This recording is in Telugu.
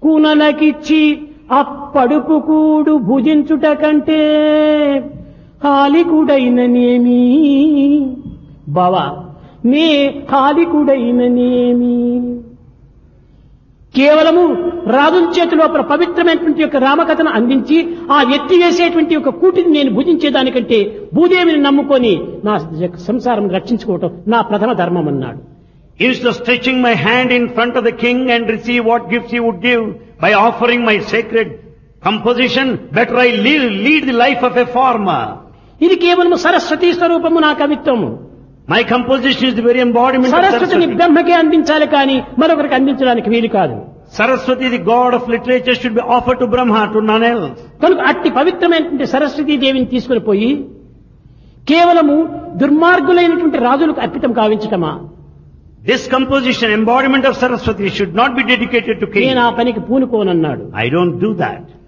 కూనలకిచ్చి అప్పడుపు కూడు భుజించుట కంటే హాలికుడైననేమి బావ నే హాలికుడైననేమి కేవలము రాజుల చేతి లోపల పవిత్రమైనటువంటి యొక్క రామకథను అందించి ఆ ఎత్తి వేసేటువంటి యొక్క కూటిని నేను భుజించేదానికంటే భూదేవిని నమ్ముకొని నా సంసారం రక్షించుకోవటం నా ప్రథమ ధర్మం అన్నాడు Instead of stretching my hand in front of the king and receive what gifts he would give by offering my sacred composition, better I live, lead the life of a farmer. ఇది కేవలం సరస్వతి స్వరూపము నా కవిత్వము My composition is the very embodiment of సరస్వతిని Saraswati. బ్రహ్మకే అందించాలి కానీ మరొకరికి అందించడానికి వీలు కాదు Saraswati, the god of literature, should be offered to Brahma, to none else. కనుక అట్టి పవిత్రమైనటువంటి సరస్వతీ దేవిని తీసుకుని పోయి కేవలము దుర్మార్గులైనటువంటి రాజులకు అర్పితం కావించటమా This composition, embodiment of Saraswati, should not be dedicated to నేను king. ఆ పనికి పూనుకోనన్నాడు I don't do that.